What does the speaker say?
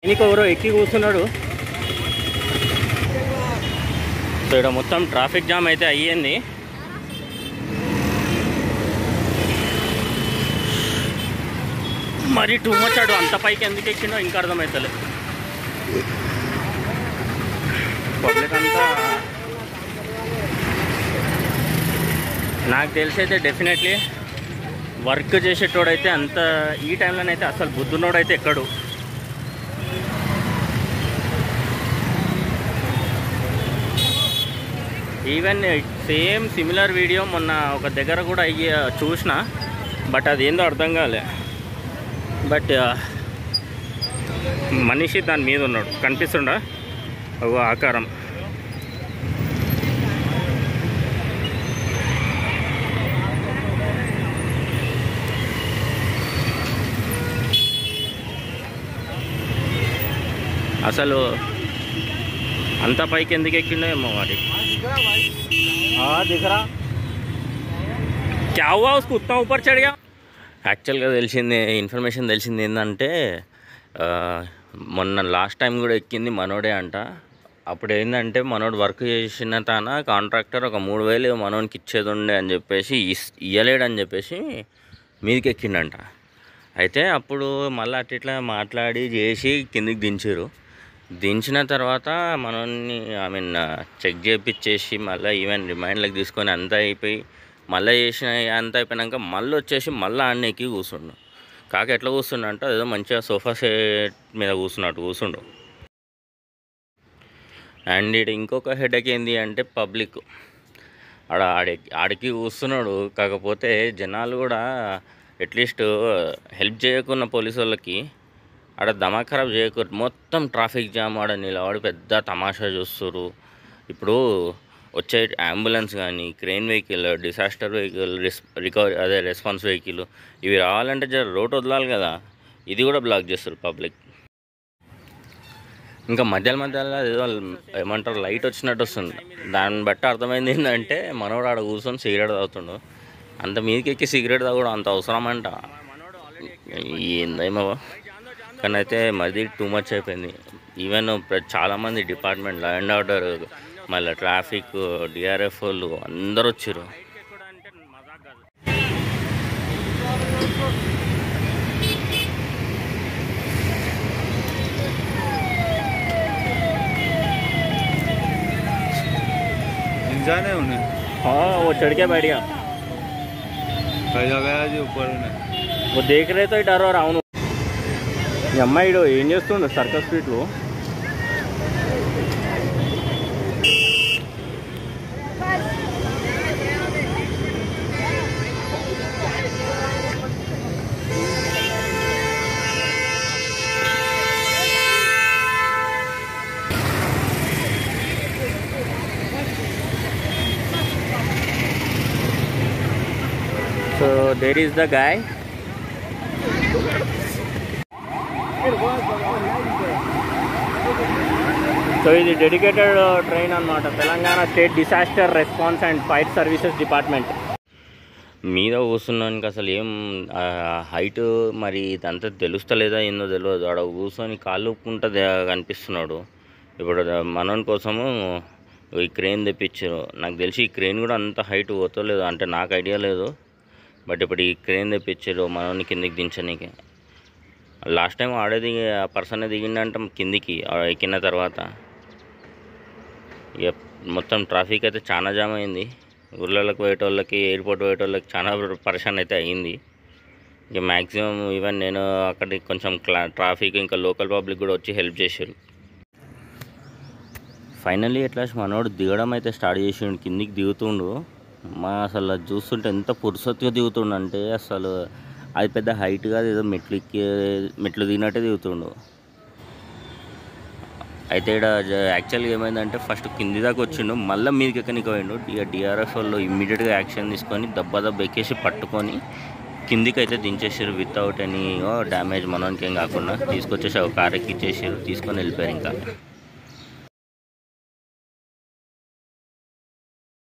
ఇంకో ఎవరో ఎక్కి కూర్చున్నాడు సో ఇక్కడ మొత్తం ట్రాఫిక్ జామ్ అయితే అయ్యింది మరి టూ మచ్ ఆడు అంత పైకి ఎందుకు ఎక్కిండో ఇంకా అర్థమవుతలే పబ్లిక్ అంతా నాకు తెలిసి అయితే డెఫినెట్లీ వర్క్ చేసేటోడైతే అంత ఈ టైంలోనైతే అసలు బుద్ధున్నోడైతే ఎక్కడు ఈవెన్ సేమ్ సిమిలర్ వీడియో మొన్న ఒక దగ్గర కూడా అయ్యి చూసిన బట్ అది ఏందో అర్థం కాలే బట్ మనిషి దాని మీద ఉన్నాడు కనిపిస్తుండ ఒక ఆకారం అసలు అంత పైకి ఎందుకు ఎక్కిండో ఏమో మరి దిఖరా క్యా హువా ఉస్కు ఉత్తా ఊపర్ చढ़ गया యాక్చువల్గా తెలిసింది ఇన్ఫర్మేషన్ తెలిసింది ఏంటంటే ఆ, మొన్న లాస్ట్ టైం కూడా ఎక్కింది మనోడే అంట అప్పుడు ఏంటంటే మనోడు వర్క్ చేసిన తాన కాంట్రాక్టర్ ఒక మూడు వేలు మనోనికి ఇచ్చేది ఉండే అని చెప్పేసి ఇస్ ఇయ్యలేడని చెప్పేసి మీదకి ఎక్కిండంట అయితే అప్పుడు మళ్ళీ అట్లా ఇట్లా మాట్లాడి చేసి కిందికి దించారు దించిన తర్వాత మనల్ని ఐ మీన్ చెక్ చేయించేసి మళ్ళీ ఈవెన్ రిమైండ్లకు తీసుకొని అంతా అయిపోయి మళ్ళీ చేసిన అంత అయిపోయినాక మళ్ళీ వచ్చేసి మళ్ళీ ఆడనే ఎక్కి కూర్చుండు కాక ఎట్లా కూర్చుండు అంటే ఏదో మంచిగా సోఫా సెట్ మీద కూర్చున్నట్టు కూర్చుండు అండ్ ఇటు ఇంకొక హెడేక్ ఏంది అంటే పబ్లిక్ ఆడ ఆడి ఆడికి కూర్చున్నాడు కాకపోతే జనాలు కూడా అట్లీస్ట్ హెల్ప్ చేయకున్న పోలీసు వాళ్ళకి ఆడ దమా ఖరాబ్ చేయకూడదు మొత్తం ట్రాఫిక్ జామ్ ఆడ నిలబడి పెద్ద తమాషా చూస్తారు ఇప్పుడు వచ్చే అంబులెన్స్ కానీ క్రెయిన్ వెహికల్ డిసాస్టర్ వెహికల్ రిస్ రికవరీ అదే రెస్పాన్స్ వెహికల్ ఇవి రావాలంటే జర రోడ్ వదలాలి కదా ఇది కూడా బ్లాక్ చేస్తారు పబ్లిక్ ఇంకా మధ్యలో మధ్యలో ఏదో ఏమంటారు లైట్ వచ్చినట్టు వస్తుంది దాన్ని బట్టి అర్థమైంది ఏంటంటే మనోడు ఆడ కూర్చొని సిగరెట్ తాగుతుండు అంత మీదకి ఎక్కి సిగరెట్ తాగడం అంత అవసరం అంట ఏందేమో కానీ అయితే మరీ టూ మచ్ అయిపోయింది ఈవెన్ ప్ర- చాలామంది డిపార్ట్మెంట్ లా అండ్ ఆర్డర్ మళ్ళీ ట్రాఫిక్ డిఆర్ఎఫ్ వాళ్ళు అందరూ వచ్చారు इंसान है उन्हें वो चढ़ के बैठ गया कई जगह है जो ऊपर उन्हें वो देख रहे तो डर और అవును ఈ అమ్మాయిడు ఏం చేస్తుండు సర్కస్ స్ట్రీట్లో so there is the guy so ఇది డెడికేటెడ్ ట్రైన్ అన్నమాట Telangana state disaster response and fire services department మీద కూర్చున్నానికి అసలు ఏం హైట్ మరి ఇదంతా తెలుస్తలేదా ఏందో తెలియదు ఆడ కూర్చొని కాళ్ళు ఊపుకుంటా దే- కనిపిస్తున్నాడు ఇప్పుడు మనోని కోసము ఈ క్రెయిన్ తెప్పించారు నాకు తెలిసి ఈ క్రెయిన్ కూడా అంత హైట్ పోతలేదు అంటే నాకు ఐడియా లేదు బట్ ఇప్పుడు ఈ క్రెయిన్ తెప్పించారు మనోని కిందికి దించనీకి లాస్ట్ టైం ఆడే దిగి ఆ పర్సన్ దిగిండంట కిందికి ఆ ఎక్కిన తర్వాత ఇక మొత్తం ట్రాఫిక్ అయితే చాలా జామ్ అయింది ఊర్లలోకి పోయేటోళ్ళకి ఎయిర్పోర్ట్ పోయేటోళ్ళకి చాలా పరేషాన్ అయితే అయ్యింది ఇక మ్యాక్సిమం ఈవెన్ నేను అక్కడికి కొంచెం క్లా ట్రాఫిక్ ఇంకా లోకల్ పబ్లిక్ కూడా వచ్చి హెల్ప్ చేశారు ఫైనల్లీ ఎట్లా మనోడు దిగడం అయితే స్టార్ట్ చేసిండు కిందికి దిగుతుండు మా అసలు అది చూస్తుంటే ఎంత పురుసొత్తుగా దిగుతుండు అంటే అసలు అది పెద్ద హైట్ కాదు ఏదో మెట్లు ఎక్కి మెట్లు దిగినట్టే దిగుతుండు అయితే ఇక్కడ యాక్చువల్గా ఏమైందంటే ఫస్ట్ కింది దాకా వచ్చిండు మళ్ళీ మీదకి ఎక్కనికి పోయిండు ఇక డిఆర్ఎఫ్ వాళ్ళు ఇమ్మీడియట్గా యాక్షన్ తీసుకొని దెబ్బ దెబ్బ ఎక్కేసి పట్టుకొని కిందికి అయితే దించేసారు వితౌట్ ఎనీ డ్యామేజ్ మనోనికి ఏం కాకుండా తీసుకొచ్చేసి ఒక కార్ ఎక్కిచ్చేసారు తీసుకొని వెళ్ళిపోయారు ఇంకా